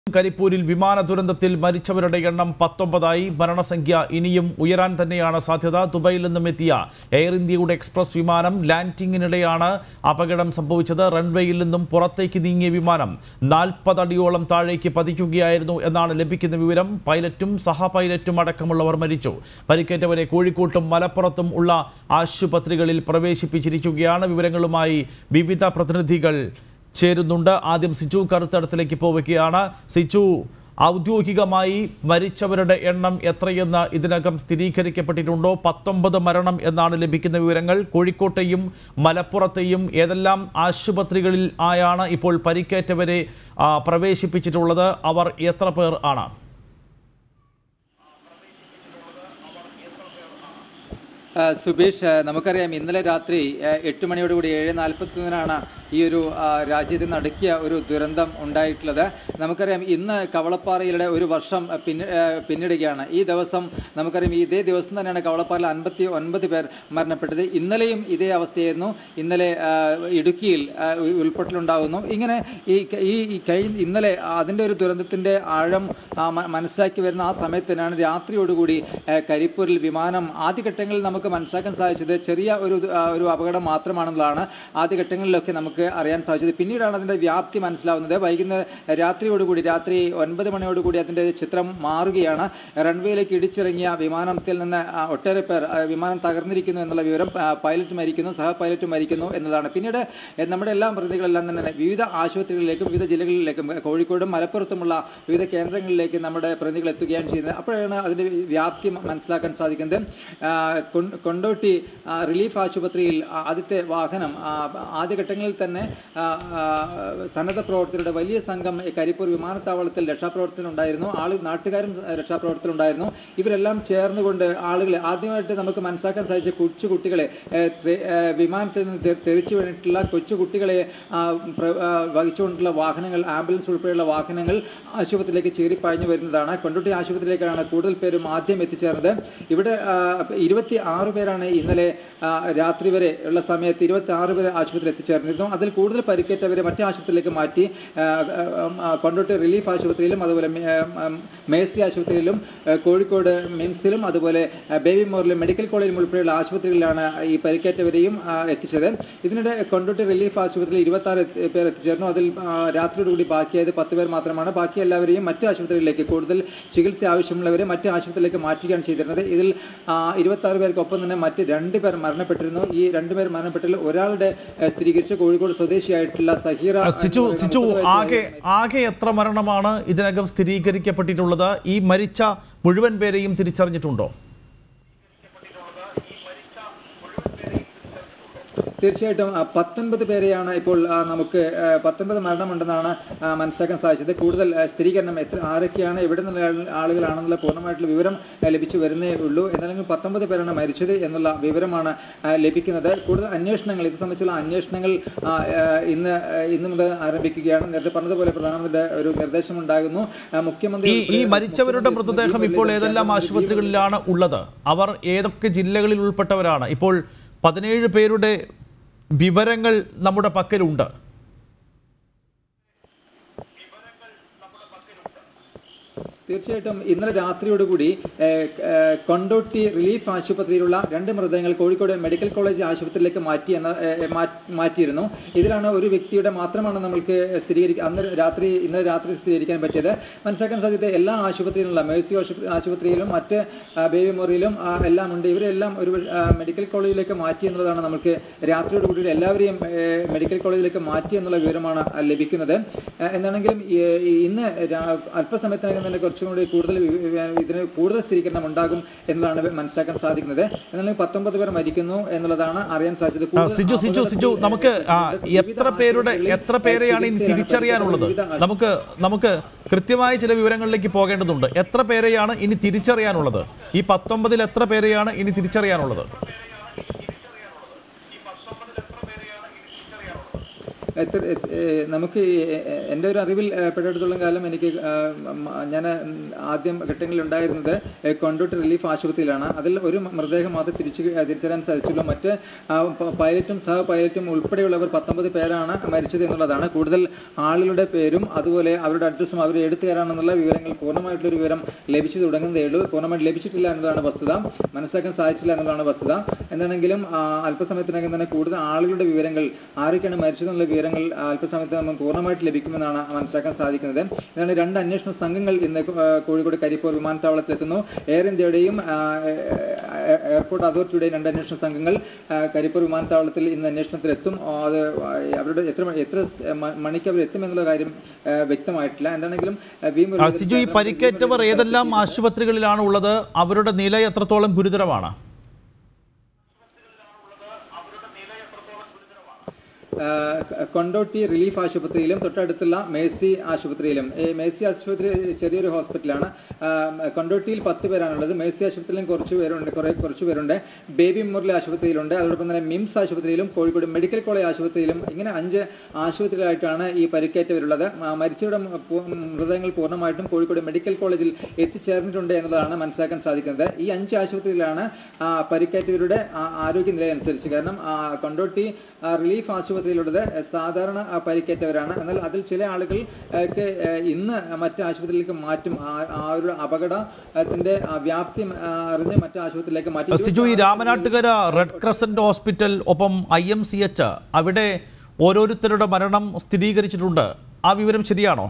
കരിപ്പൂരിൽ വിമാന ദുരന്തത്തിൽ മരിച്ചവരുടെ എണ്ണം പത്തൊമ്പതായി മരണസംഖ്യ ഇനിയും ഉയരാൻ തന്നെയാണ് സാധ്യത ദുബൈയിൽ നിന്നും എത്തിയ എയർ ഇന്ത്യയുടെ എക്സ്പ്രസ് വിമാനം ലാൻഡിങ്ങിനിടെയാണ് അപകടം സംഭവിച്ചത് റൺവേയിൽ നിന്നും പുറത്തേക്ക് നീങ്ങിയ വിമാനം നാൽപ്പത് അടിയോളം താഴേക്ക് പതിക്കുകയായിരുന്നു എന്നാണ് ലഭിക്കുന്ന വിവരം പൈലറ്റും സഹ പൈലറ്റും അടക്കമുള്ളവർ മരിച്ചു പരിക്കേറ്റവരെ കോഴിക്കോട്ടും മലപ്പുറത്തും ഉള്ള ആശുപത്രികളിൽ പ്രവേശിപ്പിച്ചിരിക്കുകയാണ് വിവരങ്ങളുമായി വിവിധ പ്രതിനിധികൾ ചേരുന്നുണ്ട് ആദ്യം സിജു കറുത്തടത്തിലേക്ക് പോവുകയാണ് സിജു ഔദ്യോഗികമായി മരിച്ചവരുടെ എണ്ണം എത്രയെന്ന് ഇതിനകം സ്ഥിരീകരിക്കപ്പെട്ടിട്ടുണ്ടോ പത്തൊമ്പത് മരണം എന്നാണ് ലഭിക്കുന്ന വിവരങ്ങൾ കോഴിക്കോട്ടെയും മലപ്പുറത്തെയും ഏതെല്ലാം ആശുപത്രികളിൽ ആയാണ് ഇപ്പോൾ പരിക്കേറ്റവരെ ആ, പ്രവേശിപ്പിച്ചിട്ടുള്ളത് അവർ എത്ര പേർ ആണ് ആ, സുബീഷ് ആ, നമുക്കറിയാം ഇന്നലെ രാത്രി ആ, എട്ട് മണിയോടുകൂടി ഏഴ് നാൽപ്പത്തിനാണ് ഈ ഒരു ആ, രാജ്യത്ത് നടുക്കിയ ഒരു ദുരന്തം ഉണ്ടായിട്ടുള്ളത് നമുക്കറിയാം ഇന്ന് കവളപ്പാറയിലെ ഒരു വർഷം ആ, പിന്നി ആ, പിന്നിടുകയാണ് ഈ ദിവസം നമുക്കറിയാം ഇതേ ദിവസം തന്നെയാണ് കവളപ്പാറയിൽ അൻപത്തി ഒൻപത് പേർ മരണപ്പെട്ടത് ഇന്നലെയും ഇതേ അവസ്ഥയായിരുന്നു ഇന്നലെ ആ, ഇടുക്കിയിൽ ആ, ഉ- ഉൾപ്പൊട്ടലുണ്ടാകുന്നു ഇങ്ങനെ ഈ ക- ഈ ഈ കഴിഞ്ഞ ഇന്നലെ അതിൻ്റെ ഒരു ദുരന്തത്തിൻ്റെ ആഴം ആ, മ- മനസ്സിലാക്കി വരുന്ന ആ സമയത്ത് തന്നെയാണ് രാത്രിയോടുകൂടി ആ, കരിപ്പൂരിൽ വിമാനം ആദ്യഘട്ടങ്ങളിൽ നമുക്ക് മനസ്സിലാക്കാൻ സാധിച്ചത് ചെറിയ ഒരു ദു- ആ, ഒരു അപകടം മാത്രമാണെന്നുള്ളതാണ് ആദ്യഘട്ടങ്ങളിലൊക്കെ നമുക്ക് അറിയാൻ സാധിച്ചത് പിന്നീടാണ് അതിൻ്റെ വ്യാപ്തി മനസ്സിലാവുന്നത് വൈകുന്നേരം രാത്രിയോടുകൂടി രാത്രി ഒൻപത് മണിയോടുകൂടി അതിൻ്റെ ചിത്രം മാറുകയാണ് റൺവേയിലേക്ക് ഇടിച്ചിറങ്ങിയ വിമാനത്തിൽ നിന്ന് ആ, ഒട്ടേറെ പേർ ആ, വിമാനം തകർന്നിരിക്കുന്നു എന്നുള്ള വിവരം ആ, പൈലറ്റ് മരിക്കുന്നു സഹ പൈലറ്റ് മരിക്കുന്നു എന്നതാണ് പിന്നീട് എ, നമ്മുടെ എല്ലാ പ്രതിനിധികളെല്ലാം തന്നെ വിവിധ ആശുപത്രികളിലേക്കും വിവിധ ജില്ലകളിലേക്കും കോഴിക്കോടും മലപ്പുറത്തുമുള്ള വിവിധ കേന്ദ്രങ്ങളിലേക്ക് നമ്മുടെ പ്രതിനിധികൾ എത്തുകയാണ് ചെയ്യുന്നത് അപ്പോഴാണ് അതിൻ്റെ വ്യാപ്തി മ- മനസ്സിലാക്കാൻ സാധിക്കുന്നത് ആ, കൊൺ- കൊണ്ടോട്ടി ആ, റിലീഫ് ആശുപത്രിയിൽ ആ, ആദ്യത്തെ വാഹനം ആ, ആദ്യഘട്ടങ്ങളിൽ തന്നെ ആ, ആ, സന്നദ്ധ പ്രവർത്തകരുടെ വലിയ സംഘം ഈ കരിപ്പൂർ വിമാനത്താവളത്തിൽ രക്ഷാപ്രവർത്തനം ആള് നാട്ടുകാരും ആ, രക്ഷാപ്രവർത്തനത്തിലുണ്ടായിരുന്നു ഇവരെല്ലാം ചേർന്നുകൊണ്ട് ആളുകളെ ആദ്യമായിട്ട് നമുക്ക് മനസ്സിലാക്കാൻ സാധിച്ച കൊച്ചു കുട്ടികളെ ഏ, ട്രെ- ഏ, വിമാനത്തിൽ നിന്ന് തെ- തെറിച്ചു വീണിട്ടുള്ള കൊച്ചു കുട്ടികളെ ആ, പ്ര- ആ, വഹിച്ചുകൊണ്ടുള്ള വാഹനങ്ങൾ ആംബുലൻസ് ഉൾപ്പെടെയുള്ള വാഹനങ്ങൾ ആശുപത്രിയിലേക്ക് ചീറിപ്പാഞ്ഞു വരുന്നതാണ് കൊണ്ടോട്ടി ആശുപത്രിയിലേക്കാണ് കൂടുതൽ പേരും ആദ്യം എത്തിച്ചേർന്നത് ഇവിടെ ഇരുപത്തി ആറ് പേരാണ് ഇന്നലെ ആ, രാത്രി വരെ ഉള്ള സമയത്ത് ഇരുപത്തി ആറ് പേര് ആശുപത്രിയിൽ എത്തിച്ചേർന്നിരുന്നു അതിൽ കൂടുതൽ പരിക്കേറ്റവരെ മറ്റു ആശുപത്രിയിലേക്ക് മാറ്റി ആ, ആ, ആ, കൊണ്ടോട്ടി റിലീഫ് ആശുപത്രിയിലും അതുപോലെ മേ- ആ, മേഴ്സി ആശുപത്രിയിലും ആ, കോഴിക്കോട് മിംസിലും അതുപോലെ ആ, ബേബി മോറിലും മെഡിക്കൽ കോളേജിലും ഉൾപ്പെടെയുള്ള ആശുപത്രികളിലാണ് ഈ പരിക്കേറ്റവരെയും ആ, എത്തിച്ചത് ഇതിനിടെ കൊണ്ടോട്ടി റിലീഫ് ആശുപത്രിയിൽ ഇരുപത്തി ആറ് പേർ എത്തിച്ചേർന്നു അതിൽ ആ, രാത്രിയോടുകൂടി ബാക്കിയായത് പത്ത് പേർ മാത്രമാണ് ബാക്കി എല്ലാവരെയും മറ്റു ആശുപത്രികളിലേക്ക് കൂടുതൽ ചികിത്സ ആവശ്യമുള്ളവരെ മറ്റു ആശുപത്രിയിലേക്ക് മാറ്റുകയാണ് ചെയ്തിരുന്നത് ഇതിൽ ഇരുപത്തി ആറ് പേർക്കൊപ്പം തന്നെ മറ്റ് രണ്ട് പേർ മരണപ്പെട്ടിരുന്നു ഈ രണ്ടുപേർ മരണപ്പെട്ടതിൽ ഒരാളുടെ ആ, സ്ഥിരീകരിച്ച കോഴിക്കോട് സ്വദേശിയായിട്ടുള്ള സഹീറ സിജു എന്ന് സിജു പറയുന്ന മുപ്പത് ആകെ ആകെ എത്ര മരണമാണ് ഇതിനകം സ്ഥിരീകരിക്കപ്പെട്ടിട്ടുള്ളത് ഈ മരിച്ച മുഴുവൻ പേരെയും തിരിച്ചറിഞ്ഞിട്ടുണ്ടോ തീർച്ചയായിട്ടും ആ, പത്തൊൻപത് പേരെയാണ് ഇപ്പോൾ ആ, നമുക്ക് ആ, പത്തൊൻപത് മരണമുണ്ടെന്നാണ് ആ, മനസ്സിലാക്കാൻ സാധിച്ചത് കൂടുതൽ ആ, സ്ഥിരീകരണം എത്ര ആരൊക്കെയാണ് എവിടെ നിന്നുള്ള ആൾ- ആളുകളാണെന്നുള്ള പൂർണ്ണമായിട്ടുള്ള വിവരം ആ, ലഭിച്ചു വരുന്നേ ഉള്ളൂ എന്നാലും പത്തൊമ്പത് പേരാണ് മരിച്ചത് എന്നുള്ള വിവരമാണ് ആ, ലഭിക്കുന്നത് കൂടുതൽ അന്വേഷണങ്ങൾ ഇത് സംബന്ധിച്ചുള്ള അന്വേഷണങ്ങൾ ആ, ആ, ഇന്ന് ആ, ഇന്ന് മുതൽ ആരംഭിക്കുകയാണ് നേരത്തെ പറഞ്ഞതുപോലെ പ്രധാനമന്ത്രിയുടെ ഒരു നിർദ്ദേശം ഉണ്ടാകുന്നു ആ, മുഖ്യമന്ത്രി ഈ ഈ ഉൾപ്പെടെ മരിച്ചവരുടെ മുഖ്യമന്ത്രി മൃതദേഹം ഇപ്പോൾ ഏതെല്ലാം ആശുപത്രികളിലാണ് ഉള്ളത് അവർ ഏതൊക്കെ ജില്ലകളിൽ ഉൾപ്പെട്ടവരാണ് ഇപ്പോൾ പതിനേഴ് പേരുടെ വിവരങ്ങൾ നമ്മുടെ പക്കലുണ്ട് തീർച്ചയായിട്ടും ഇന്നലെ രാത്രിയോടുകൂടി ഏഹ്, ഏഹ്, കൊണ്ടോട്ടി റിലീഫ് ആശുപത്രിയിലുള്ള രണ്ട് മൃതദേഹങ്ങൾ കോഴിക്കോട് മെഡിക്കൽ കോളേജ് ആശുപത്രിയിലേക്ക് മാറ്റി എന്ന ഏഹ്, മാ- മാറ്റിയിരുന്നു ഇതിലാണ് ഒരു വ്യക്തിയുടെ മാത്രമാണ് നമ്മൾക്ക് സ്ഥിരീകരിക്കാൻ അന്ന് രാത്രി ഇന്നലെ രാത്രി സ്ഥിരീകരിക്കാൻ പറ്റിയത് മനസ്സിലാക്കാൻ സാധ്യത എല്ലാ ആശുപത്രിയിലുള്ള മേഴ്സി ആശുപത്രി ആശുപത്രിയിലും മറ്റ് ആ, ബേബി മൊറിയിലും ആ, എല്ലാം ഉണ്ട് ഇവരെല്ലാം ഒരു ആ, മെഡിക്കൽ കോളേജിലേക്ക് മാറ്റി എന്നുള്ളതാണ് നമുക്ക് രാത്രിയോടുകൂടി എല്ലാവരെയും ഏഹ്, മെഡിക്കൽ കോളേജിലേക്ക് മാറ്റി എന്നുള്ള വിവരമാണ് ആ, ലഭിക്കുന്നത് ആ, എന്താണെങ്കിലും ഈ- ഈ ഇന്ന് രാ- അല്പസമയത്തിനകം തന്നെ കുറച്ചും കൂടി കൂടുതൽ വി- വി- ഇതിന് കൂടുതൽ സ്ഥിരീകരണം ഉണ്ടാകും എന്നുള്ളതാണ് മനസ്സിലാക്കാൻ സാധിക്കുന്നത് എന്നാലും പത്തൊമ്പത് പേർ മരിക്കുന്നു എന്നുള്ളതാണ് അറിയാൻ സാധിച്ചത് ആ, കൂടുതൽ സിജു സിജു സിജു അപകടത്തിൽ, നമുക്ക് ആ, വിവിധ എത്ര പേരുടെ ആശുപത്രികളിൽ എത്ര പേരെയാണ് ഇനി ചികിത്സയിലാണ് തിരിച്ചറിയാനുള്ളത് വിവിധ ആശുപത്രികളിൽ നമുക്ക് നമുക്ക് കൃത്യമായ ചില വിവരങ്ങളിലേക്ക് പോകേണ്ടതുണ്ട് എത്ര പേരെയാണ് ഇനി തിരിച്ചറിയാനുള്ളത് ഈ പത്തൊമ്പതിൽ എത്ര പേരെയാണ് ഇനി തിരിച്ചറിയാനുള്ളത് എത്ര എ- ഏ, നമുക്ക് ഈ, എ- എ- എൻ്റെ ഒരു അറിവിൽ ഏ, പെട്ടിടത്തോളം കാലം എനിക്ക് ഞാൻ ആദ്യം ഘട്ടങ്ങളിൽ ഉണ്ടായിരുന്നത് ഏ, കൊണ്ടോട്ടി റിലീഫ് ആശുപത്രിയിലാണ് അതിൽ ഒരു മൃതദേഹം മാത്രമേ തിരിച്ചു തിരിച്ചറിയാൻ സാധിച്ചുള്ളൂ മറ്റ് ആ, പ- പൈലറ്റും സഹ പൈലറ്റും ഉൾപ്പെടെയുള്ളവർ പത്തൊമ്പത് പേരാണ് മരിച്ചത് എന്നുള്ളതാണ് കൂടുതൽ ആളുകളുടെ പേരും അതുപോലെ അവരുടെ അഡ്രസ്സും അവർ എടുത്തുകാരാണെന്നുള്ള വിവരങ്ങൾ പൂർണ്ണമായിട്ടുള്ള വിവരം ലഭിച്ചു തുടങ്ങുന്നതേ ഉള്ളൂ പൂർണ്ണമായിട്ട് ലഭിച്ചിട്ടില്ല എന്നതാണ് വസ്തുത മനസ്സിലാക്കാൻ സാധിച്ചില്ല എന്നതാണ് വസ്തുത എന്താണെങ്കിലും ആ, അല്പസമയത്തിനകം തന്നെ കൂടുതൽ ആളുകളുടെ വിവരങ്ങൾ ആരൊക്കെയാണ് മരിച്ചതെന്നുള്ള വിവരങ്ങൾ അല്പസമയത്ത് നമ്മൾ പൂർണ്ണമായിട്ട് ലഭിക്കുമെന്നാണ് മനസ്സിലാക്കാൻ സാധിക്കുന്നത് ഇതാണ് രണ്ട് അന്വേഷണ സംഘങ്ങൾ ഇന്ന് ആ, കോഴിക്കോട് കരിപ്പൂർ വിമാനത്താവളത്തിലെത്തുന്നു എയർ ഇന്ത്യയുടെയും ആ, എ- എയർപോർട്ട് അതോറിറ്റിയുടെയും രണ്ട് അന്വേഷണ സംഘങ്ങൾ ആ, കരിപ്പൂർ വിമാനത്താവളത്തിൽ ഇന്ന് അന്വേഷണത്തിലെത്തും ആ, അത് അവരുടെ എത്ര മണി- എത്ര സ് മ- മണിക്ക് അവർ എത്തുമെന്നുള്ള കാര്യം ആ, വ്യക്തമായിട്ടില്ല എന്താണെങ്കിലും ആ, വി ആ, മുരളീധരൻ സിജു ഈ പരിക്കേറ്റവർ ഏതെല്ലാം ആശുപത്രികളിലാണ് ഉള്ളത് അവരുടെ നില എത്രത്തോളം ഗുരുതരമാണ് ആ, കൊണ്ടോട്ടി റിലീഫ് ആശുപത്രിയിലും തൊട്ടടുത്തുള്ള മേഴ്സി ആശുപത്രിയിലും ഈ മേഴ്സി ആശുപത്രി ചെറിയൊരു ഹോസ്പിറ്റലാണ് ആ, കൊണ്ടോട്ടിയിൽ പത്ത് പേരാണുള്ളത് മേഴ്സി ആശുപത്രിയിലും കുറച്ച് പേരുണ്ട് കുറേ കുറച്ച് പേരുണ്ട് ബേബി മുരളി ആശുപത്രിയിലുണ്ട് അതോടൊപ്പം തന്നെ മിംസ് ആശുപത്രിയിലും കോഴിക്കോട് മെഡിക്കൽ കോളേജ് ആശുപത്രിയിലും ഇങ്ങനെ അഞ്ച് ആശുപത്രികളായിട്ടാണ് ഈ പരിക്കേറ്റവരുള്ളത് ആ, മരിച്ചവരുടെ മ- പൂ- മൃതദേഹങ്ങൾ പൂർണ്ണമായിട്ടും കോഴിക്കോട് മെഡിക്കൽ കോളേജിൽ എത്തിച്ചേർന്നിട്ടുണ്ട് എന്നുള്ളതാണ് മനസ്സിലാക്കാൻ സാധിക്കുന്നത് ഈ അഞ്ച് ആശുപത്രിയിലാണ് ആ, പരിക്കേറ്റവരുടെ ആ, ആരോഗ്യനില അനുസരിച്ച് കാരണം ആ, കൊണ്ടോട്ടി ആ, റിലീഫ് ആശുപത്രിയിലുള്ളത് സാധാരണ ആ, പരിക്കേറ്റവരാണ് എന്നാൽ അതിൽ ചില ആളുകൾ ഒക്കെ ഇന്ന് മറ്റ് ആശുപത്രിയിലേക്ക് മാറ്റും ആ- ആ ഒരു അപകടത്തിന്റെ ആ, വ്യാപ്തി ആ, അറിഞ്ഞ് മറ്റ് ആശുപത്രിയിലേക്ക് മാറ്റി സിജു ഈ രാമനാട്ടുകര റെഡ് ക്രസന്റ് ഹോസ്പിറ്റൽ ഒപ്പം ഐ എം സി എച്ച് അവിടെ ഓരോരുത്തരുടെ മരണം സ്ഥിരീകരിച്ചിട്ടുണ്ട് ആ വിവരം ശരിയാണോ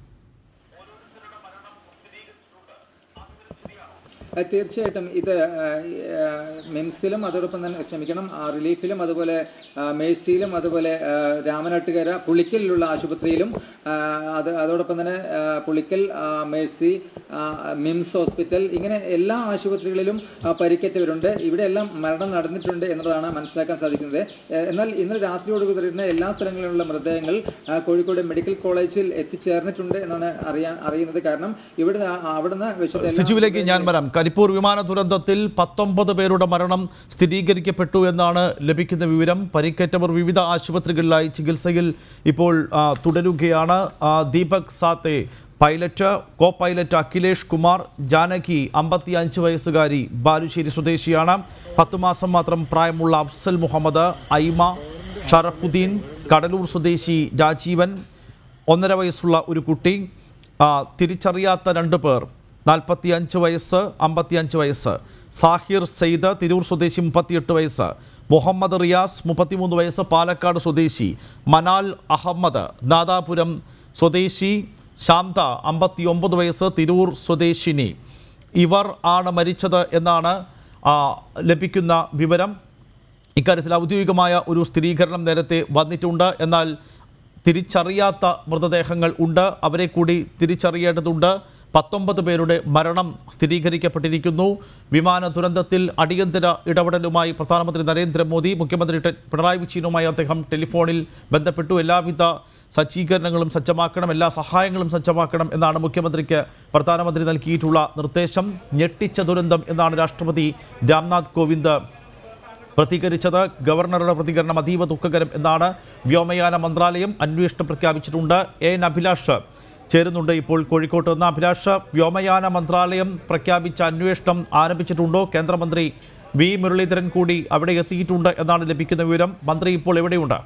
ആ, തീർച്ചയായിട്ടും ഇത് ആ, ആ, മിംസിലും അതോടൊപ്പം തന്നെ ക്ഷമിക്കണം ആ, റിലീഫിലും അതുപോലെ ആ, മേഴ്സിയിലും അതുപോലെ ആ, രാമനാട്ടുകര പുളിക്കലിലുള്ള ആശുപത്രിയിലും ആ, അത് അതോടൊപ്പം തന്നെ ആ, പുളിക്കൽ ആ, മേഴ്സി ആ, മിംസ് ഹോസ്പിറ്റൽ ഇങ്ങനെ എല്ലാ ആശുപത്രികളിലും ആ, പരിക്കേറ്റവരുണ്ട് ഇവിടെ എല്ലാം മരണം നടന്നിട്ടുണ്ട് എന്നതാണ് മനസ്സിലാക്കാൻ സാധിക്കുന്നത് ഏ, എന്നാൽ ഇന്നലെ രാത്രിയോടുകൂടി തന്നെ എല്ലാ സ്ഥലങ്ങളിലുള്ള മൃതദേഹങ്ങൾ ആ, കോഴിക്കോട് മെഡിക്കൽ കോളേജിൽ എത്തിച്ചേർന്നിട്ടുണ്ട് എന്നാണ് അറിയാൻ അറിയുന്നത് കാരണം ഇവിടെ അവിടുന്ന് വെച്ചിട്ട് എല്ലാ സിജുവിലേക്ക് ഞാൻ വരാം കരിപ്പൂർ വിമാന ദുരന്തത്തിൽ പത്തൊമ്പത് പേരുടെ മരണം സ്ഥിരീകരിക്കപ്പെട്ടു എന്നാണ് ലഭിക്കുന്ന വിവരം പരിക്കേറ്റവർ വിവിധ ആശുപത്രികളിലായി ചികിത്സയിൽ ഇപ്പോൾ ആ, തുടരുകയാണ് ആ, Deepak Sathe pilot co pilot Akhilesh Kumar Janaki അമ്പത്തി അഞ്ച് വയസ്സുകാരി ബാലുശ്ശേരി സ്വദേശിയാണ് പത്തു മാസം മാത്രം പ്രായമുള്ള അഫ്സൽ മുഹമ്മദ് ഐമ ഷറഫുദ്ദീൻ കടലൂർ സ്വദേശി രാജീവൻ ഒന്നര വയസ്സുള്ള ഒരു കുട്ടി ആ, തിരിച്ചറിയാത്ത രണ്ട് പേർ നാൽപ്പത്തി അഞ്ച് വയസ്സ് അമ്പത്തിയഞ്ച് വയസ്സ് സാഹിർ സെയ്ദ് തിരൂർ സ്വദേശി മുപ്പത്തിയെട്ട് വയസ്സ് മുഹമ്മദ് റിയാസ് മുപ്പത്തിമൂന്ന് വയസ്സ് പാലക്കാട് സ്വദേശി മനാൽ അഹമ്മദ് നാദാപുരം സ്വദേശി ശാന്ത അമ്പത്തിയൊമ്പത് വയസ്സ് തിരൂർ സ്വദേശിനി ഇവർ ആണ് മരിച്ചത് എന്നാണ് ആ, ലഭിക്കുന്ന വിവരം ഇക്കാര്യത്തിൽ ഔദ്യോഗികമായ ഒരു സ്ഥിരീകരണം നേരത്തെ വന്നിട്ടുണ്ട് എന്നാൽ തിരിച്ചറിയാത്ത മൃതദേഹങ്ങൾ ഉണ്ട് അവരെ കൂടി തിരിച്ചറിയേണ്ടതുണ്ട് പത്തൊമ്പത് പേരുടെ മരണം സ്ഥിരീകരിക്കപ്പെട്ടിരിക്കുന്നു വിമാന ദുരന്തത്തിൽ അടിയന്തര ഇടപെടലുമായി പ്രധാനമന്ത്രി നരേന്ദ്രമോദി മുഖ്യമന്ത്രി ടെ- പിണറായി വിജയനുമായി അദ്ദേഹം ടെലിഫോണിൽ ബന്ധപ്പെട്ടു എല്ലാവിധ സജ്ജീകരണങ്ങളും സജ്ജമാക്കണം എല്ലാ സഹായങ്ങളും സജ്ജമാക്കണം എന്നാണ് മുഖ്യമന്ത്രിക്ക് പ്രധാനമന്ത്രി നൽകിയിട്ടുള്ള നിർദ്ദേശം ഞെട്ടിച്ച ദുരന്തം എന്നാണ് രാഷ്ട്രപതി രാംനാഥ് കോവിന്ദ് പ്രതികരിച്ചത് ഗവർണറുടെ പ്രതികരണം അതീവ ദുഃഖകരം എന്നാണ് വ്യോമയാന മന്ത്രാലയം അന്വേഷണം പ്രഖ്യാപിച്ചിട്ടുണ്ട് എ എൻ അഭിലാഷ് ചേരുന്നുണ്ട് ഇപ്പോൾ കോഴിക്കോട്ട് നിന്ന് അഭിലാഷ് വ്യോമയാന മന്ത്രാലയം പ്രഖ്യാപിച്ച അന്വേഷണം ആരംഭിച്ചിട്ടുണ്ടോ കേന്ദ്രമന്ത്രി വി മുരളീധരൻ കൂടി അവിടെ എത്തിയിട്ടുണ്ട് എന്നാണ് ലഭിക്കുന്ന വിവരം മന്ത്രി ഇപ്പോൾ എവിടെയുണ്ട്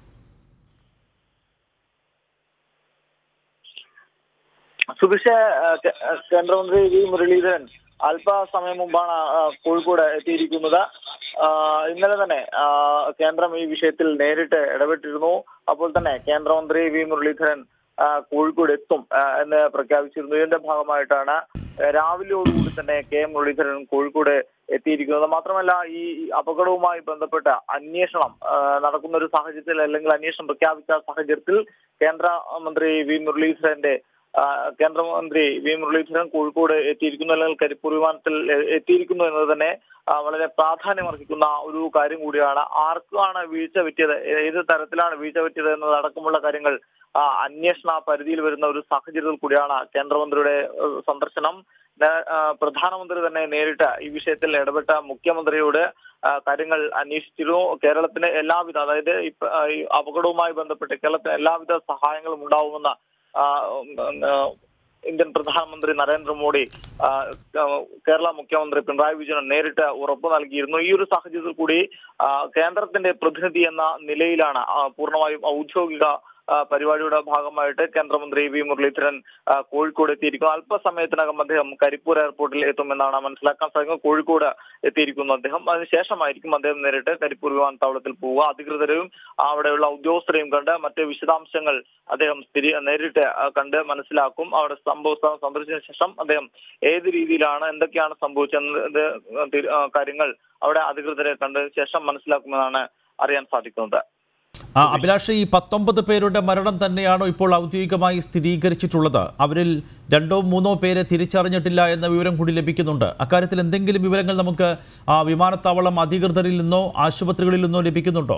സുഭിഷ കേന്ദ്രമന്ത്രി വി മുരളീധരൻ അല്പസമയം മുമ്പാണ് ആ, കോഴിക്കോട് എത്തിയിരിക്കുന്നത് ആ, ഇന്നലെ തന്നെ ആ, കേന്ദ്രം ഈ വിഷയത്തിൽ നേരിട്ട് ഇടപെട്ടിരുന്നു അപ്പോൾ തന്നെ കേന്ദ്രമന്ത്രി വി മുരളീധരൻ ആ, കോഴിക്കോട് എത്തും ആ, എന്ന് പ്രഖ്യാപിച്ചിരുന്നു ഇതിന്റെ ഭാഗമായിട്ടാണ് രാവിലെയോടുകൂടി തന്നെ കെ എം മുരളീധരൻ കോഴിക്കോട് എത്തിയിരിക്കുന്നത് മാത്രമല്ല ഈ അപകടവുമായി ബന്ധപ്പെട്ട അന്വേഷണം ആ, നടക്കുന്ന ഒരു സാഹചര്യത്തിൽ അല്ലെങ്കിൽ അന്വേഷണം പ്രഖ്യാപിച്ച സാഹചര്യത്തിൽ കേന്ദ്ര മന്ത്രി വി മുരളീധരന്റെ ആ, കേന്ദ്രമന്ത്രി വി മുരളീധരൻ കോഴിക്കോട് എത്തിയിരിക്കുന്നു അല്ലെങ്കിൽ കരിപ്പൂർ വിമാനത്തിൽ എ- എത്തിയിരിക്കുന്നു എന്നത് തന്നെ ആ, വളരെ പ്രാധാന്യമർഹിക്കുന്ന ഒരു കാര്യം കൂടിയാണ് ആർക്കാണ് വീഴ്ച പറ്റിയത് ഏത് തരത്തിലാണ് വീഴ്ച പറ്റിയത് എന്നതടക്കമുള്ള കാര്യങ്ങൾ ആ, അന്വേഷണ പരിധിയിൽ വരുന്ന ഒരു സാഹചര്യത്തിൽ കൂടിയാണ് കേന്ദ്രമന്ത്രിയുടെ ഏഹ്, സന്ദർശനം നേ- ആ, പ്രധാനമന്ത്രി തന്നെ നേരിട്ട് ഈ വിഷയത്തിൽ ഇടപെട്ട മുഖ്യമന്ത്രിയോട് ആ, കാര്യങ്ങൾ അന്വേഷിച്ചിരുന്നു കേരളത്തിന് എല്ലാവിധ അതായത് ഇപ്പ- ആ, ഈ അപകടവുമായി ബന്ധപ്പെട്ട് കേരളത്തിന് എല്ലാവിധ സഹായങ്ങളും ഉണ്ടാവുമെന്ന് ആ, ഉം, ആ, ഇന്ത്യൻ പ്രധാനമന്ത്രി നരേന്ദ്രമോദി ആ, ആ, കേരള മുഖ്യമന്ത്രി പിണറായി വിജയൻ നേരിട്ട് ഉറപ്പ് നൽകിയിരുന്നു ഈ ഒരു സാഹചര്യത്തിൽ കൂടി ആ, കേന്ദ്രത്തിന്റെ പ്രതിനിധി എന്ന നിലയിലാണ് ആ, പൂർണ്ണമായും ഔദ്യോഗിക ആ, പരിപാടിയുടെ ഭാഗമായിട്ട് കേന്ദ്രമന്ത്രി വി മുരളീധരൻ ആ, കോഴിക്കോട് എത്തിയിരിക്കുന്നു അല്പസമയത്തിനകം അദ്ദേഹം കരിപ്പൂർ എയർപോർട്ടിൽ എത്തുമെന്നാണ് മനസ്സിലാക്കാൻ സാധിക്കുന്നത് കോഴിക്കോട് എത്തിയിരിക്കുന്നു അദ്ദേഹം അതിനുശേഷമായിരിക്കും അദ്ദേഹം നേരിട്ട് കരിപ്പൂർ വിമാനത്താവളത്തിൽ പോവുക അധികൃതരെയും അവിടെയുള്ള ഉദ്യോഗസ്ഥരെയും കണ്ട് മറ്റ് വിശദാംശങ്ങൾ അദ്ദേഹം സ്ഥിരി നേരിട്ട് ആ, കണ്ട് മനസ്സിലാക്കും അവിടെ സംഭവ സ്ഥലം സന്ദർശിച്ച ശേഷം അദ്ദേഹം ഏത് രീതിയിലാണ് എന്തൊക്കെയാണ് സംഭവിച്ചത് തി- ആ, കാര്യങ്ങൾ അവിടെ അധികൃതരെ കണ്ടതിന് ശേഷം മനസ്സിലാക്കുമെന്നാണ് അറിയാൻ സാധിക്കുന്നത് ആ അഭിലാഷ് ഈ പത്തൊമ്പത് പേരുടെ മരണം തന്നെയാണോ ഇപ്പോൾ ഔദ്യോഗികമായി സ്ഥിരീകരിച്ചിട്ടുള്ളത് അവരിൽ രണ്ടോ മൂന്നോ പേരെ തിരിച്ചറിഞ്ഞിട്ടില്ല എന്ന വിവരം കൂടി ലഭിക്കുന്നുണ്ട് അക്കാര്യത്തിൽ എന്തെങ്കിലും വിവരങ്ങൾ നമുക്ക് ആ, വിമാനത്താവളം അധികൃതരിൽ നിന്നോ ആശുപത്രികളിൽ നിന്നോ ലഭിക്കുന്നുണ്ടോ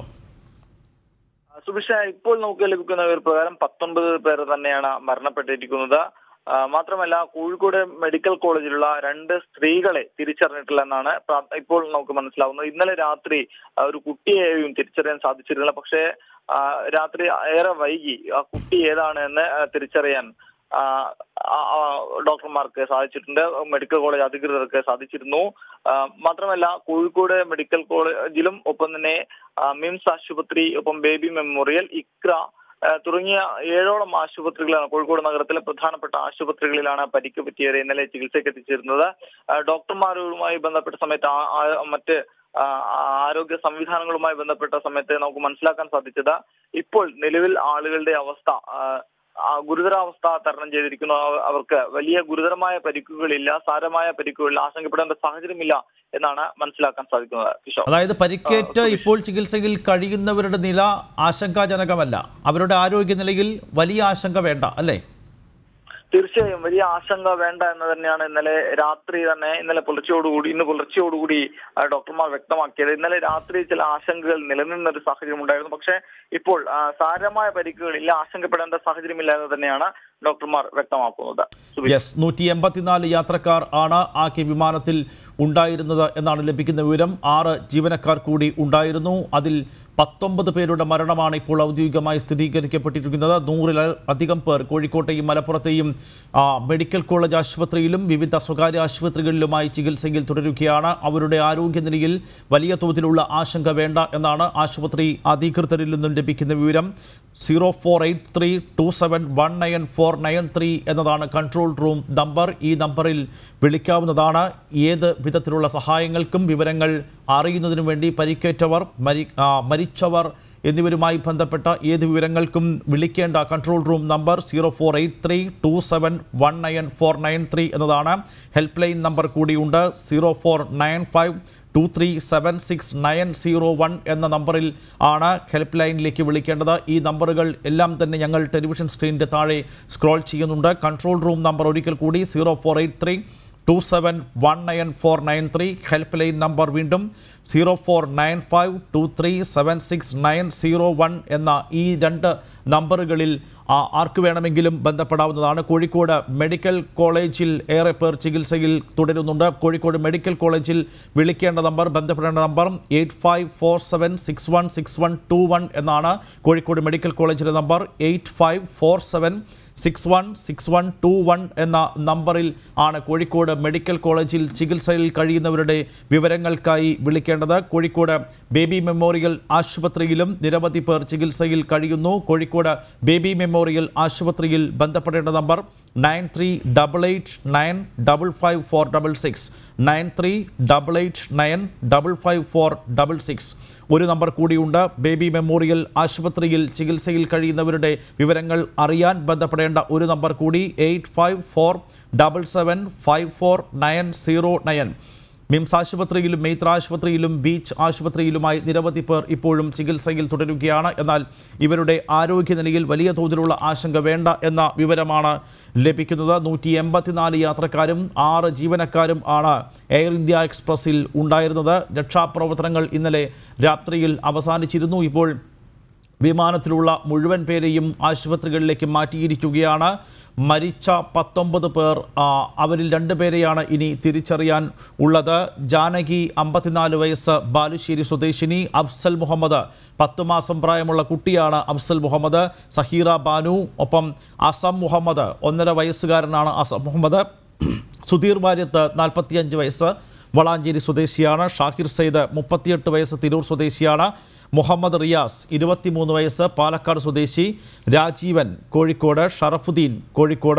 സുഭിഷ ഇപ്പോൾ നമുക്ക് ലഭിക്കുന്ന ഒരു പ്രകാരം പത്തൊൻപത് പേർ തന്നെയാണ് മരണപ്പെട്ടിരിക്കുന്നത് ആ, മാത്രമല്ല കോഴിക്കോട് മെഡിക്കൽ കോളേജിലുള്ള രണ്ട് സ്ത്രീകളെ തിരിച്ചറിഞ്ഞിട്ടില്ല എന്നാണ് പ്രാ- ഇപ്പോൾ നമുക്ക് മനസ്സിലാവുന്നത് ഇന്നലെ രാത്രി ആ, ഒരു കുട്ടിയെയും തിരിച്ചറിയാൻ സാധിച്ചിരുന്നില്ല പക്ഷേ ആ, രാത്രി ഏറെ വൈകി ആ കുട്ടി ഏതാണ് എന്ന് ആ, തിരിച്ചറിയാൻ ആ, ആ, ആ, ഡോക്ടർമാർക്ക് സാധിച്ചിട്ടുണ്ട് മെഡിക്കൽ കോളേജ് അധികൃതർക്ക് സാധിച്ചിരുന്നു ആ, മാത്രമല്ല കോഴിക്കോട് മെഡിക്കൽ കോളേജിലും ഒപ്പം തന്നെ ആ, മിംസ് ആശുപത്രി ഒപ്പം ബേബി മെമ്മോറിയൽ ഇക്ര ആ, തുടങ്ങിയ ഏഴോളം ആശുപത്രികളാണ് കോഴിക്കോട് നഗരത്തിലെ പ്രധാനപ്പെട്ട ആശുപത്രികളിലാണ് പരിക്ക് പറ്റിയവരെ ഇന്നലെ ചികിത്സയ്ക്ക് എത്തിച്ചിരുന്നത് ആ, ഡോക്ടർമാരുമായി ബന്ധപ്പെട്ട സമയത്ത് ആ- ആ- മറ്റ് ആ, ആരോഗ്യ സംവിധാനങ്ങളുമായി ബന്ധപ്പെട്ട സമയത്ത് നമുക്ക് മനസ്സിലാക്കാൻ സാധിച്ചത് ഇപ്പോൾ നിലവിൽ ആളുകളുടെ അവസ്ഥ ആ, ആ, ഗുരുതരാവസ്ഥ തരണം ചെയ്തിരിക്കുന്നു അവ- അവർക്ക് വലിയ ഗുരുതരമായ പരിക്കുകളില്ല സാരമായ പരിക്കുകളില്ല ആശങ്കപ്പെടേണ്ട സാഹചര്യമില്ല എന്നാണ് മനസ്സിലാക്കാൻ സാധിക്കുന്നത് കിഷോർ അതായത് പരിക്കേറ്റ് ഇപ്പോൾ ചികിത്സയിൽ കഴിയുന്നവരുടെ നില ആശങ്കാജനകമല്ല അവരുടെ ആരോഗ്യനിലയിൽ വലിയ ആശങ്ക വേണ്ട അല്ലേ തീർച്ചയായും വലിയ ആശങ്ക വേണ്ട എന്ന് തന്നെയാണ് ഇന്നലെ രാത്രി തന്നെ ഇന്നലെ പുലർച്ചയോടുകൂടി ഇന്ന് പുലർച്ചയോടുകൂടി ആ, ഡോക്ടർമാർ വ്യക്തമാക്കിയത് ഇന്നലെ രാത്രി ചില ആശങ്കകൾ നിലനിന്ന ഒരു സാഹചര്യം ഉണ്ടായിരുന്നു പക്ഷേ ഇപ്പോൾ ആ, സാരമായ പരിക്കുകളില്ല ആശങ്കപ്പെടേണ്ട സാഹചര്യമില്ല എന്ന് തന്നെയാണ് ഡോക്ടർമാർ വ്യക്തമാക്കുന്നത് സുബി. യെസ് നൂറ്റി എൺപത്തിനാല് യാത്രക്കാർ ആണ് ആകെ വിമാനത്തിൽ ഉണ്ടായിരുന്നത് എന്നാണ് ലഭിക്കുന്ന വിവരം ആറ് ജീവനക്കാർ കൂടി ഉണ്ടായിരുന്നു അതിൽ പത്തൊമ്പത് പേരുടെ മരണമാണ് ഇപ്പോൾ ഔദ്യോഗികമായി സ്ഥിരീകരിക്കപ്പെട്ടിരിക്കുന്നത് നൂറിൽ അധികം പേർ കോഴിക്കോട്ടെയും മലപ്പുറത്തെയും ആ, മെഡിക്കൽ കോളേജ് ആശുപത്രിയിലും വിവിധ സ്വകാര്യ ആശുപത്രികളിലുമായി ചികിത്സയിൽ തുടരുകയാണ് അവരുടെ ആരോഗ്യനിലയിൽ വലിയ തോതിലുള്ള ആശങ്ക വേണ്ട എന്നാണ് ആശുപത്രി അധികൃതരിൽ നിന്നും ലഭിക്കുന്ന വിവരം zero four eight three two seven one nine four nine three എന്നതാണ് കൺട്രോൾ റൂം നമ്പർ ഈ നമ്പറിൽ വിളിക്കാവുന്നതാണ് ഏത് വിധത്തിലുള്ള സഹായങ്ങൾക്കും വിവരങ്ങൾ അറിയുന്നതിനു വേണ്ടി പരിക്കേറ്റവർ മരി ആ, മരിച്ചവർ എന്നിവരുമായി ബന്ധപ്പെട്ട ഏത് വിവരങ്ങൾക്കും വിളിക്കേണ്ട control room number zero four eight three two seven one nine four nine three എന്നതാണ് ഹെൽപ്പ് ലൈൻ നമ്പർ കൂടിയുണ്ട് zero four nine five two three seven six nine zero one എന്ന നമ്പറിൽ ആണ് ഹെൽപ്പ് ലൈനിലേക്ക് വിളിക്കേണ്ടത് ഈ നമ്പറുകൾ എല്ലാം തന്നെ ഞങ്ങൾ ടെലിവിഷൻ സ്ക്രീനിൻ്റെ താഴെ സ്ക്രോൾ ചെയ്യുന്നുണ്ട് കൺട്രോൾ റൂം നമ്പർ ഒരിക്കൽ കൂടി zero four eight three two seven one nine four nine three helpline number വീണ്ടും zero four nine five two three seven six nine zero one എന്ന ഈ രണ്ട് നമ്പറുകളിൽ ആ, ആർക്ക് വേണമെങ്കിലും ബന്ധപ്പെടാവുന്നതാണ് കോഴിക്കോട് മെഡിക്കൽ കോളേജിൽ ഏറെ പേർ ചികിത്സയിൽ തുടരുന്നുണ്ട് കോഴിക്കോട് മെഡിക്കൽ കോളേജിൽ വിളിക്കേണ്ട നമ്പർ ബന്ധപ്പെടേണ്ട number eight five four seven six one six one two one എന്നാണ് കോഴിക്കോട് മെഡിക്കൽ കോളേജിലെ number eight five four seven six one six one two one എന്ന നമ്പറിൽ ആണ് കോഴിക്കോട് മെഡിക്കൽ കോളേജിൽ ചികിത്സയിൽ കഴിയുന്നവരുടെ വിവരങ്ങൾക്കായി വിളിക്കേണ്ടത് കോഴിക്കോട് ബേബി മെമ്മോറിയൽ ആശുപത്രിയിലും നിരവധി പേർ ചികിത്സയിൽ കഴിയുന്നു കോഴിക്കോട് ബേബി മെമ്മോറിയൽ ആശുപത്രിയിൽ ബന്ധപ്പെടേണ്ട number nine three double eight nine double five four double six nine three double eight nine double five four double six ഒരു നമ്പർ കൂടിയുണ്ട് ബേബി മെമ്മോറിയൽ ആശുപത്രിയിൽ ചികിത്സയിൽ കഴിയുന്നവരുടെ വിവരങ്ങൾ അറിയാൻ ബന്ധപ്പെടേണ്ട ഒരു നമ്പർ കൂടി eight five four double seven five four nine zero nine MIMS ആശുപത്രിയിലും മെയ്ത്ര ആശുപത്രിയിലും ബീച്ച് ആശുപത്രിയിലുമായി നിരവധി പേർ ഇപ്പോഴും ചികിത്സയിൽ തുടരുകയാണ് എന്നാൽ ഇവരുടെ ആരോഗ്യനിലയിൽ വലിയ തോതിലുള്ള ആശങ്ക വേണ്ട എന്ന വിവരമാണ് ലഭിക്കുന്നത് നൂറ്റി എൺപത്തിനാല് യാത്രക്കാരും ആറ് ജീവനക്കാരും ആണ് എയർ ഇന്ത്യ എക്സ്പ്രസിൽ ഉണ്ടായിരുന്നത് രക്ഷാപ്രവർത്തനങ്ങൾ ഇന്നലെ രാത്രിയിൽ അവസാനിച്ചിരുന്നു ഇപ്പോൾ വിമാനത്തിലുള്ള മുഴുവൻ പേരെയും ആശുപത്രികളിലേക്ക് മാറ്റിയിരിക്കുകയാണ് മരിച്ച പത്തൊമ്പത് പേർ ആ, അവരിൽ രണ്ട് പേരെയാണ് ഇനി തിരിച്ചറിയാൻ ഉള്ളത് ജാനകി അമ്പത്തിനാല് വയസ്സ് ബാലുശ്ശേരി സ്വദേശിനി അഫ്സൽ മുഹമ്മദ് പത്ത് മാസം പ്രായമുള്ള കുട്ടിയാണ് അഫ്സൽ മുഹമ്മദ് സഹീറ ബാനു ഒപ്പം അസം മുഹമ്മദ് ഒന്നര വയസ്സുകാരനാണ് അസം മുഹമ്മദ് സുധീർ വാര്യത്ത് നാൽപ്പത്തിയഞ്ച് വയസ്സ് വളാഞ്ചേരി സ്വദേശിയാണ് ഷാഹിർ സയ്യിദ് മുപ്പത്തിയെട്ട് വയസ്സ് തിരൂർ സ്വദേശിയാണ് മുഹമ്മദ് റിയാസ് ഇരുപത്തിമൂന്ന് വയസ്സ് പാലക്കാട് സ്വദേശി രാജീവൻ കോഴിക്കോട് ഷറഫുദ്ദീൻ കോഴിക്കോട്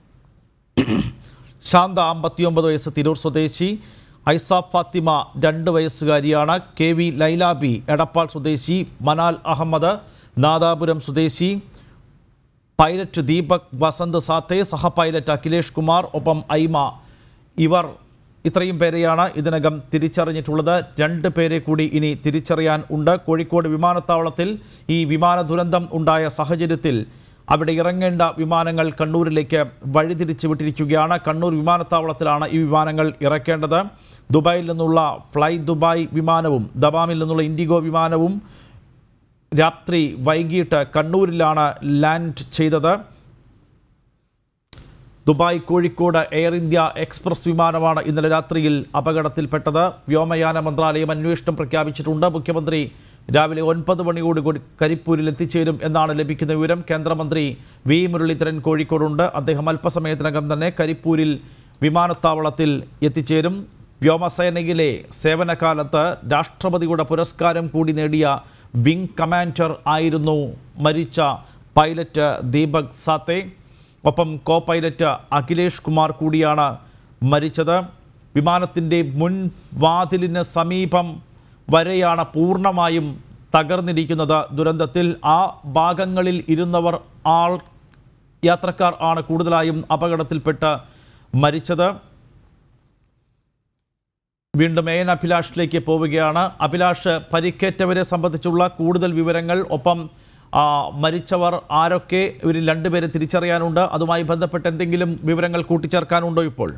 ശാന്ത അമ്പത്തിയൊമ്പത് വയസ്സ് തിരൂർ സ്വദേശി ഐസ ഫാത്തിമ രണ്ട് വയസ്സുകാരിയാണ് കെ വി ലൈലാബി എടപ്പാൾ സ്വദേശി മനാൽ അഹമ്മദ് നാദാപുരം സ്വദേശി പൈലറ്റ് ദീപക് വസന്ത് സാത്തെ സഹ പൈലറ്റ് അഖിലേഷ് കുമാർ ഒപ്പം ഐമ ഇവർ ഇത്രയും പേരെയാണ് ഇതിനകം തിരിച്ചറിഞ്ഞിട്ടുള്ളത് രണ്ട് പേരെ കൂടി ഇനി തിരിച്ചറിയാൻ ഉണ്ട് കോഴിക്കോട് വിമാനത്താവളത്തിൽ ഈ വിമാന ദുരന്തം ഉണ്ടായ സാഹചര്യത്തിൽ അവിടെ ഇറങ്ങേണ്ട വിമാനങ്ങൾ കണ്ണൂരിലേക്ക് വഴിതിരിച്ചു വിട്ടിരിക്കുകയാണ് കണ്ണൂർ വിമാനത്താവളത്തിലാണ് ഈ വിമാനങ്ങൾ ഇറക്കേണ്ടത് ദുബായിൽ നിന്നുള്ള ഫ്ലൈ ദുബായ് വിമാനവും ദബാമിൽ നിന്നുള്ള ഇൻഡിഗോ വിമാനവും രാത്രി വൈകിട്ട് കണ്ണൂരിലാണ് ലാൻഡ് ചെയ്തത് Dubai Kozhikode Air India Express വിമാനമാണ് ഇന്നലെ രാത്രിയിൽ അപകടത്തിൽപ്പെട്ടത് വ്യോമയാന മന്ത്രാലയം അന്വേഷണം പ്രഖ്യാപിച്ചിട്ടുണ്ട് മുഖ്യമന്ത്രി രാവിലെ ഒൻപത് മണിയോട് കൂടി കരിപ്പൂരിൽ എത്തിച്ചേരും എന്നാണ് ലഭിക്കുന്ന വിവരം കേന്ദ്രമന്ത്രി വി മുരളീധരൻ കോഴിക്കോടുണ്ട് അദ്ദേഹം അല്പസമയത്തിനകം തന്നെ കരിപ്പൂരിൽ വിമാനത്താവളത്തിൽ എത്തിച്ചേരും വ്യോമസേനയിലെ സേവനകാലത്ത് രാഷ്ട്രപതിയുടെ പുരസ്കാരം കൂടി നേടിയ വിംഗ് കമാൻഡർ ആയിരുന്നു മരിച്ച പൈലറ്റ് ദീപക് സാത്തെ ഒപ്പം കോ പൈലറ്റ് അഖിലേഷ് കുമാർ കൂടിയാണ് മരിച്ചത് വിമാനത്തിൻ്റെ മുൻ വാതിലിന് സമീപം വരെയാണ് പൂർണ്ണമായും തകർന്നിരിക്കുന്നത് ദുരന്തത്തിൽ ആ ഭാഗങ്ങളിൽ ഇരുന്നവർ ആൾ യാത്രക്കാർ ആണ് കൂടുതലായും അപകടത്തിൽപ്പെട്ട് മരിച്ചത് വീണ്ടും എ എൻ അഭിലാഷിലേക്ക് പോവുകയാണ് അഭിലാഷ് പരിക്കേറ്റവരെ സംബന്ധിച്ചുള്ള കൂടുതൽ വിവരങ്ങൾ ഒപ്പം ആ, മരിച്ചവർ ആരൊക്കെ ഇവരിൽ രണ്ടുപേരെ തിരിച്ചറിയാനുണ്ട് അതുമായി ബന്ധപ്പെട്ട് എന്തെങ്കിലും വിവരങ്ങൾ കൂട്ടിച്ചേർക്കാനുണ്ടോ ഇപ്പോൾ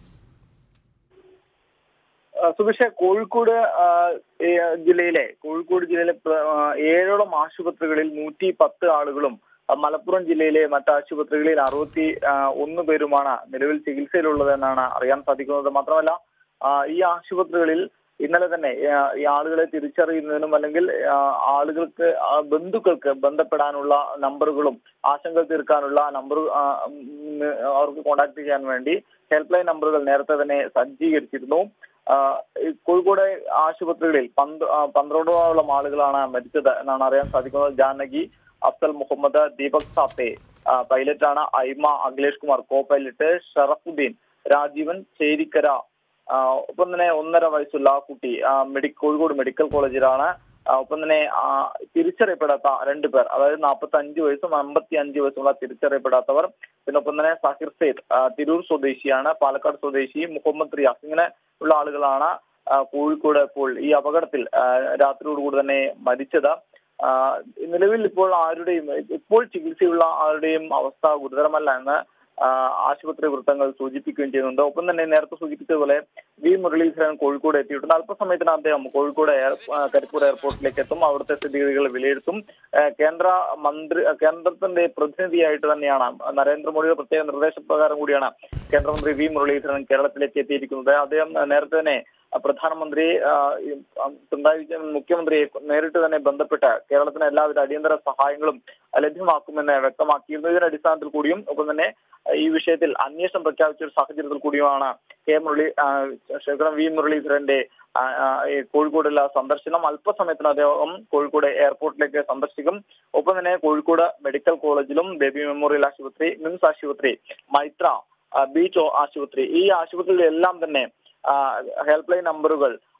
ആ, സുബിഷെ കോഴിക്കോട് ആ, ഏ, ജില്ലയിലെ കോഴിക്കോട് ജില്ലയിലെ പ്ര- ആ, ഏഴോളം ആശുപത്രികളിൽ നൂറ്റി പത്ത് ആളുകളും ആ, മലപ്പുറം ജില്ലയിലെ മറ്റ് ആശുപത്രികളിൽ അറുപത്തി ആ, ഒന്ന് പേരുമാണ് നിലവിൽ ചികിത്സയിലുള്ളതെന്നാണ് അറിയാൻ സാധിക്കുന്നത് മാത്രമല്ല ആ, ഈ ആശുപത്രികളിൽ ഇന്നലെ തന്നെ ആ, ഈ ആളുകളെ തിരിച്ചറിയുന്നതിനും അല്ലെങ്കിൽ ആ, ആളുകൾക്ക് ആ, ബന്ധുക്കൾക്ക് ബന്ധപ്പെടാനുള്ള നമ്പറുകളും ആശങ്ക തീർക്കാനുള്ള നമ്പർ ആ, ഉം, അവർക്ക് കോൺടാക്ട് ചെയ്യാൻ വേണ്ടി ഹെൽപ്പ് ലൈൻ നമ്പറുകൾ നേരത്തെ തന്നെ സജ്ജീകരിച്ചിരുന്നു ആ, ഈ കോഴിക്കോട് ആശുപത്രികളിൽ പന്ത് ആ, പന്ത്രണ്ടോളം ആളുകളാണ് മരിച്ചത് എന്നാണ് അറിയാൻ സാധിക്കുന്നത് ജാനകി അഫ്സൽ മുഹമ്മദ് ദീപക് സാത്തെ ആ, പൈലറ്റാണ് ഐമ അഖിലേഷ് കുമാർ കോ പൈലറ്റ് ഷറഫുദ്ദീൻ രാജീവൻ ചേരിക്കര ആ, ഒപ്പം തന്നെ ഒന്നര വയസ്സുള്ള ആ കുട്ടി ആ, മെഡി കോഴിക്കോട് മെഡിക്കൽ കോളേജിലാണ് ആ, ഒപ്പം തന്നെ ആ, തിരിച്ചറിയപ്പെടാത്ത രണ്ടു പേർ അതായത് നാൽപ്പത്തി അഞ്ച് വയസ്സും അമ്പത്തി അഞ്ച് വയസ്സുള്ള തിരിച്ചറിയപ്പെടാത്തവർ പിന്നെ ഒപ്പം തന്നെ സാഹിർ സെയ്ദ് ആ, തിരൂർ സ്വദേശിയാണ് പാലക്കാട് സ്വദേശി മുഹമ്മദ് റിയാസ് ഇങ്ങനെ ഉള്ള ആളുകളാണ് ആ, കോഴിക്കോട് ഇപ്പോൾ ഈ അപകടത്തിൽ ആ, രാത്രിയോടുകൂടി തന്നെ മരിച്ചത് ആ, നിലവിൽ ഇപ്പോൾ ആരുടെയും ഇപ്പോൾ ചികിത്സയുള്ള ആരുടെയും അവസ്ഥ ഗുരുതരമല്ല എന്ന് ആ, ആശുപത്രി വൃത്തങ്ങൾ സൂചിപ്പിക്കുകയും ചെയ്യുന്നുണ്ട് ഒപ്പം തന്നെ നേരത്തെ സൂചിപ്പിച്ചതുപോലെ വി മുരളീധരൻ കോഴിക്കോട് എത്തിയിട്ടുണ്ട് അല്പസമയത്തിന് അദ്ദേഹം കോഴിക്കോട് എയർ ആ, കരിപ്പൂർ എയർപോർട്ടിലേക്ക് എത്തും അവിടുത്തെ സ്ഥിതിഗതികൾ വിലയിരുത്തും ആ, കേന്ദ്ര മന്ത്രി ആ, കേന്ദ്രത്തിന്റെ പ്രതിനിധിയായിട്ട് തന്നെയാണ് നരേന്ദ്രമോദിയുടെ പ്രത്യേക നിർദ്ദേശപ്രകാരം കൂടിയാണ് കേന്ദ്രമന്ത്രി വി മുരളീധരൻ കേരളത്തിലേക്ക് എത്തിയിരിക്കുന്നത് അദ്ദേഹം നേരത്തെ തന്നെ ആ, പ്രധാനമന്ത്രി ആ, ഈ, ആ, പിണറായി വിജയൻ മുഖ്യമന്ത്രിയെ നേരിട്ട് തന്നെ ബന്ധപ്പെട്ട് കേരളത്തിന് എല്ലാവിധ അടിയന്തര സഹായങ്ങളും ലഭ്യമാക്കുമെന്ന് വ്യക്തമാക്കിയിരുന്നു ഇതിന്റെ അടിസ്ഥാനത്തിൽ കൂടിയും ഒപ്പം തന്നെ ഈ വിഷയത്തിൽ അന്വേഷണം പ്രഖ്യാപിച്ച ഒരു സാഹചര്യത്തിൽ കൂടിയുമാണ് കെ മുരളി ആ, ക്ഷമിക്കണം വി മുരളീധരന്റെ ആ, ആ, ഈ കോഴിക്കോടുള്ള സന്ദർശനം അല്പസമയത്തിന് അദ്ദേഹം കോഴിക്കോട് എയർപോർട്ടിലേക്ക് സന്ദർശിക്കും ഒപ്പം തന്നെ കോഴിക്കോട് മെഡിക്കൽ കോളേജിലും ബേബി മെമ്മോറിയൽ ആശുപത്രി മിംസ് ആശുപത്രി മൈത്ര ആ, ബീച്ച് ആശുപത്രി ഈ ആശുപത്രികളിലെല്ലാം തന്നെ ഹെൽപ്പ് ലൈൻ നമ്പറുകൾ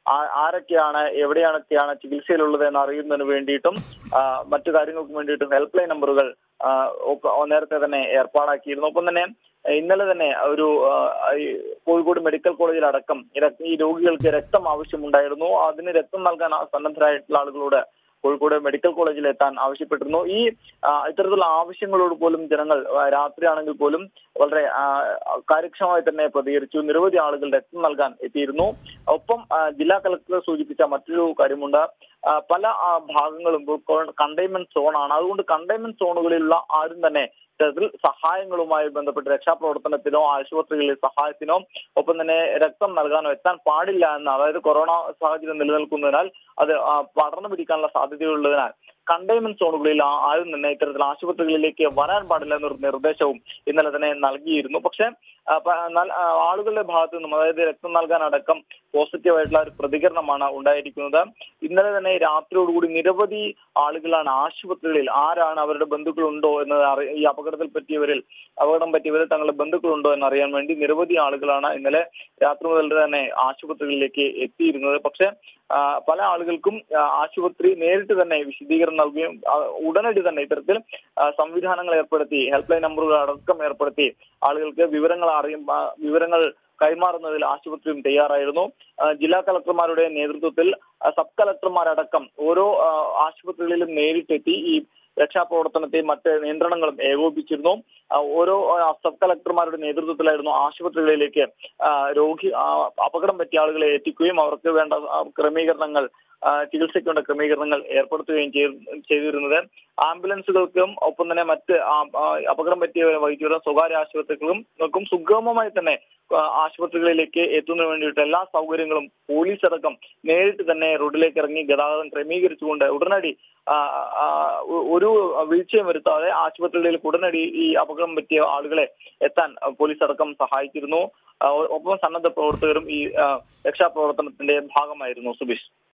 ആ- ആരൊക്കെയാണ് എവിടെയാണൊക്കെയാണ് ചികിത്സയിലുള്ളത് എന്ന് അറിയുന്നതിന് വേണ്ടിയിട്ടും ആ, മറ്റു കാര്യങ്ങൾക്കും വേണ്ടിയിട്ടും ഹെൽപ്പ് ലൈൻ നമ്പറുകൾ ആ, ഒക്കെ നേരത്തെ തന്നെ ഏർപ്പാടാക്കിയിരുന്നു ഒപ്പം തന്നെ ഇന്നലെ തന്നെ ഒരു ആ, ഈ കോഴിക്കോട് മെഡിക്കൽ കോളേജിൽ അടക്കം ഈ രോഗികൾക്ക് രക്തം ആവശ്യമുണ്ടായിരുന്നു അതിന് രക്തം നൽകാൻ ആ സന്നദ്ധരായിട്ടുള്ള ആളുകളോട് കോഴിക്കോട് മെഡിക്കൽ കോളേജിൽ എത്താൻ ആവശ്യപ്പെട്ടിരുന്നു ഈ ആ, ഇത്തരത്തിലുള്ള ആവശ്യങ്ങളോട് പോലും ജനങ്ങൾ ആ, രാത്രിയാണെങ്കിൽ പോലും വളരെ ആ, കാര്യക്ഷമമായി തന്നെ പ്രതികരിച്ചു നിരവധി ആളുകൾ രക്തം നൽകാൻ എത്തിയിരുന്നു ഒപ്പം ആ, ജില്ലാ കളക്ടർ സൂചിപ്പിച്ച മറ്റൊരു കാര്യമുണ്ട് ആ, പല ആ, ഭാഗങ്ങളും കണ്ടെയ്ൻമെന്റ് സോണാണ് അതുകൊണ്ട് കണ്ടെയ്ൻമെന്റ് സോണുകളിലുള്ള ആരും തന്നെ ഇത്തരത്തിൽ സഹായങ്ങളുമായി ബന്ധപ്പെട്ട് രക്ഷാപ്രവർത്തനത്തിനോ ആശുപത്രികളിലെ സഹായത്തിനോ ഒപ്പം തന്നെ രക്തം നൽകാനോ എത്താൻ പാടില്ല എന്ന് അതായത് കൊറോണ സാഹചര്യം നിലനിൽക്കുന്നതിനാൽ അത് ആ, പടർന്നു പിടിക്കാനുള്ള സാധ്യതയുള്ളതിനാൽ കണ്ടെയ്ൻമെന്റ് സോണുകളിൽ ആ- ആരും തന്നെ ഇത്തരത്തിൽ ആശുപത്രികളിലേക്ക് വരാൻ പാടില്ല എന്നൊരു നിർദ്ദേശവും ഇന്നലെ തന്നെ നൽകിയിരുന്നു പക്ഷെ ആ, പ- എന്നാൽ ആ, ആളുകളുടെ ഭാഗത്തു നിന്നും അതായത് രക്തം നൽകാൻ അടക്കം പോസിറ്റീവായിട്ടുള്ള ഒരു പ്രതികരണമാണ് ഉണ്ടായിരിക്കുന്നത് ഇന്നലെ തന്നെ രാത്രിയോടുകൂടി നിരവധി ആളുകളാണ് ആശുപത്രികളിൽ ആരാണ് അവരുടെ ബന്ധുക്കളുണ്ടോ എന്ന് അറി ഈ അപകടത്തിൽ പറ്റിയവരിൽ അപകടം പറ്റിയവരിൽ തങ്ങളുടെ ബന്ധുക്കളുണ്ടോ എന്ന് അറിയാൻ വേണ്ടി നിരവധി ആളുകളാണ് ഇന്നലെ രാത്രി മുതൽ തന്നെ ആശുപത്രികളിലേക്ക് എത്തിയിരുന്നത് പക്ഷെ ആ, പല ആളുകൾക്കും ആ, ആശുപത്രി നേരിട്ട് തന്നെ വിശദീകരണം നൽകുകയും ആ, ഉടനടി തന്നെ ഇത്തരത്തിൽ ആ, സംവിധാനങ്ങൾ ഏർപ്പെടുത്തി ഹെൽപ്പ് ലൈൻ നമ്പറുകൾ അടക്കം ഏർപ്പെടുത്തി ആളുകൾക്ക് വിവരങ്ങൾ അറിയും ആ, വിവരങ്ങൾ കൈമാറുന്നതിൽ ആശുപത്രിയും തയ്യാറായിരുന്നു ആ, ജില്ലാ കളക്ടർമാരുടെ നേതൃത്വത്തിൽ ആ, സബ് കളക്ടർമാരടക്കം ഓരോ ആ, ആശുപത്രികളിലും നേരിട്ടെത്തി ഈ രക്ഷാപ്രവർത്തനത്തെയും മറ്റ് നിയന്ത്രണങ്ങളും ഏകോപിപ്പിച്ചിരുന്നു ആ, ഓരോ ആ, സബ് കളക്ടർമാരുടെ നേതൃത്വത്തിലായിരുന്നു ആശുപത്രികളിലേക്ക് ആ, രോഗി ആ, അപകടം പറ്റിയ ആളുകളെ എത്തിക്കുകയും അവർക്ക് വേണ്ട ആ, ക്രമീകരണങ്ങൾ ആ, ചികിത്സയ്ക്ക് വേണ്ട ക്രമീകരണങ്ങൾ ഏർപ്പെടുത്തുകയും ചെയ്- ചെയ്തിരുന്നത് ആംബുലൻസുകൾക്കും ഒപ്പം തന്നെ മറ്റ് ആ- ആ, അപകടം പറ്റിയവരെ വഹിച്ചു വരുന്ന സ്വകാര്യ ആശുപത്രികളും ക്കും സുഗമമായി തന്നെ ആ, ആശുപത്രികളിലേക്ക് എത്തുന്നതിന് വേണ്ടിയിട്ട് എല്ലാ സൗകര്യങ്ങളും പോലീസ് അടക്കം നേരിട്ട് തന്നെ റോഡിലേക്ക് ഇറങ്ങി ഗതാഗതം ക്രമീകരിച്ചുകൊണ്ട് ഉടനടി ആ, ആ, ഒ- ഒരു വീഴ്ചയും വരുത്താതെ ആശുപത്രികളിലേക്ക് ഉടനടി ഈ അപകടം പറ്റിയ ആളുകളെ എത്താൻ ആ, പോലീസ് അടക്കം സഹായിച്ചിരുന്നു ആ, ഒപ്പം സന്നദ്ധ പ്രവർത്തകരും ഈ ആ, രക്ഷാപ്രവർത്തനത്തിന്റെ ഭാഗമായിരുന്നു സുബീഷ്